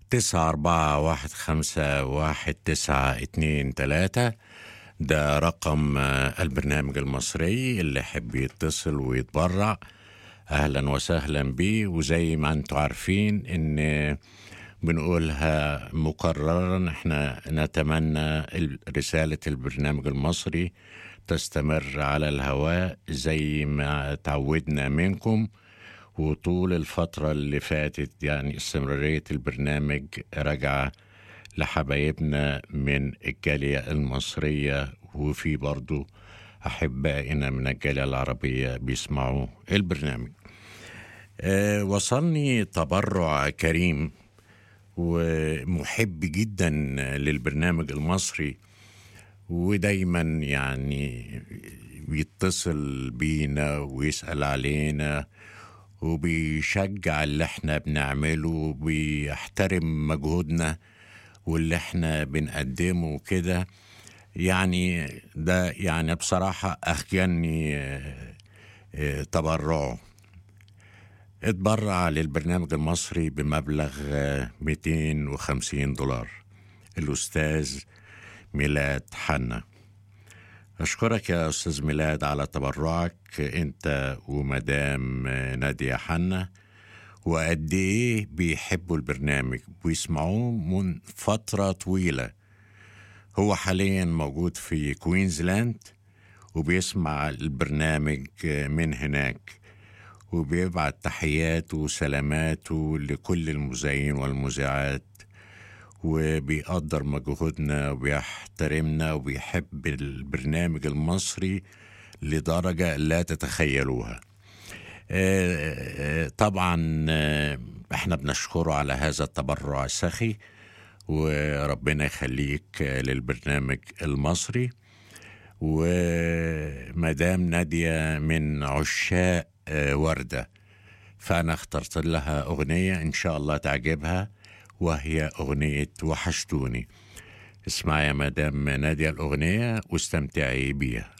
تسعة أربعة واحد خمسة واحد تسعة اتنين تلاتة ده رقم آه، البرنامج المصري اللي يحب يتصل ويتبرع أهلا وسهلا بيه وزي ما انتوا عارفين إن بنقولها مكررا احنا نتمنى ال- رسالة البرنامج المصري تستمر على الهواء زي ما تعودنا منكم وطول الفترة اللي فاتت يعني استمرارية البرنامج راجعة لحبايبنا من الجالية المصرية وفي برضو أحبائنا من الجالية العربية بيسمعوا البرنامج أه وصلني تبرع كريم ومحب جدا للبرنامج المصري ودايما يعني بيتصل بينا ويسأل علينا وبيشجع اللي احنا بنعمله وبيحترم مجهودنا واللي احنا بنقدمه كده يعني ده يعني بصراحة أخجلني آه، آه، تبرعه اتبرع للبرنامج المصري بمبلغ آه، 250 دولار الأستاذ ميلاد حنا أشكرك يا أستاذ ميلاد على تبرعك أنت ومدام آه، نادية حنا وقد إيه بيحبوا البرنامج ويسمعوه من فترة طويلة هو حاليا موجود في كوينزلاند وبيسمع البرنامج آه، من هناك وبيبعت تحياته وسلاماته لكل المذيعين والمذيعات وبيقدر مجهودنا وبيحترمنا وبيحب البرنامج المصري لدرجة لا تتخيلوها آه، آه، طبعا آه، احنا بنشكره على هذا التبرع السخي وربنا يخليك آه، للبرنامج المصري ومدام نادية من عشاق آه، وردة فأنا اخترت لها أغنية إن شاء الله تعجبها وهي أغنية وحشتوني اسمعي يا مدام نادية الأغنية واستمتعي بيها